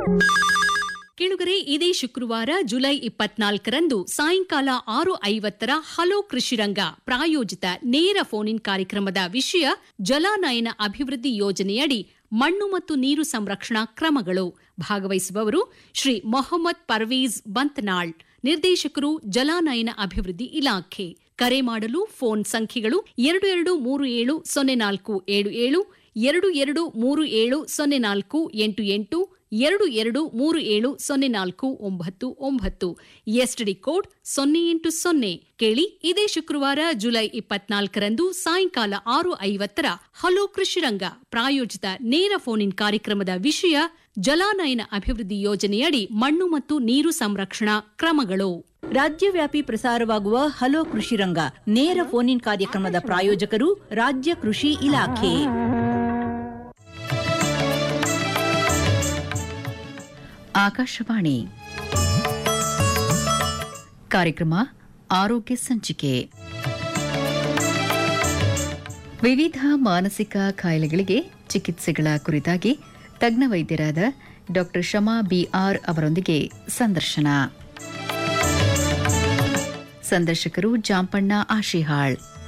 ಕೇಳುಗರೆ ಇದೇ ಶುಕ್ರವಾರ ಜುಲೈ ಇಪ್ಪತ್ನಾಲ್ಕರಂದು ಸಾಯಂಕಾಲ ಆರು ಐವತ್ತರ ಹಲೋ ಕೃಷಿರಂಗ ಪ್ರಾಯೋಜಿತ ನೇರ ಫೋನ್ ಇನ್ ಕಾರ್ಯಕ್ರಮದ ವಿಷಯ ಜಲಾನಯನ ಅಭಿವೃದ್ಧಿ ಯೋಜನೆಯಡಿ ಮಣ್ಣು ಮತ್ತು ನೀರು ಸಂರಕ್ಷಣಾ ಕ್ರಮಗಳು ಭಾಗವಹಿಸುವವರು ಶ್ರೀ ಮೊಹಮ್ಮದ್ ಪರ್ವೀಜ್ ಬಂತ್ನಾಳ್ ನಿರ್ದೇಶಕರು ಜಲಾನಯನ ಅಭಿವೃದ್ಧಿ ಇಲಾಖೆ ಕರೆ ಮಾಡಲು ಫೋನ್ ಸಂಖ್ಯೆಗಳು ಎರಡು ಎರಡು ಮೂರು ಏಳು ಸೊನ್ನೆ ನಾಲ್ಕು ಏಳು ಏಳು ಎರಡು ಎರಡು ಮೂರು ಏಳು ಸೊನ್ನೆ ನಾಲ್ಕು ಎಂಟು ಎಂಟು ಎರಡು ಎರಡು ಮೂರು ಏಳು ಸೊನ್ನೆ ನಾಲ್ಕು ಒಂಬತ್ತು ಒಂಬತ್ತು ಎಸ್ಟಿಡಿ ಕೋಡ್ ಸೊನ್ನೆ ಎಂಟು ಸೊನ್ನೆ ಕೇಳಿ ಇದೇ ಶುಕ್ರವಾರ ಜುಲೈ ಇಪ್ಪತ್ನಾಲ್ಕರಂದು ಸಾಯಂಕಾಲ ಆರು ಐವತ್ತರ ಹಲೋ ಕೃಷಿರಂಗ ಪ್ರಾಯೋಜಿತ ನೇರ ಫೋನ್ ಇನ್ ಕಾರ್ಯಕ್ರಮದ ವಿಷಯ ಜಲಾನಯನ ಅಭಿವೃದ್ಧಿ ಯೋಜನೆಯಡಿ ಮಣ್ಣು ಮತ್ತು ನೀರು ಸಂರಕ್ಷಣಾ ಕ್ರಮಗಳು ರಾಜ್ಯವ್ಯಾಪಿ ಪ್ರಸಾರವಾಗುವ ಹಲೋ ಕೃಷಿ ರಂಗ ನೇರ ಫೋನ್ ಇನ್ ಕಾರ್ಯಕ್ರಮದ ಪ್ರಾಯೋಜಕರು ರಾಜ್ಯ ಕೃಷಿ ಇಲಾಖೆ ಆಕಾಶವಾಣಿ ಕಾರ್ಯಕ್ರಮ ಆರೋಗ್ಯ ಸಂಚಿಕೆ ವಿವಿಧ ಮಾನಸಿಕ ಕಾಯಿಲೆಗಳಿಗೆ ಚಿಕಿತ್ಸೆಗಳ ಕುರಿತಾಗಿ ತಜ್ಞ ವೈದ್ಯರಾದ ಡಾ ಶಮಾ ಬಿಆರ್ ಅವರೊಂದಿಗೆ ಸಂದರ್ಶನ ಸಂದರ್ಶಕರು ಜಾಂಪಣ್ಣ ಆಶಿಹಾಳ್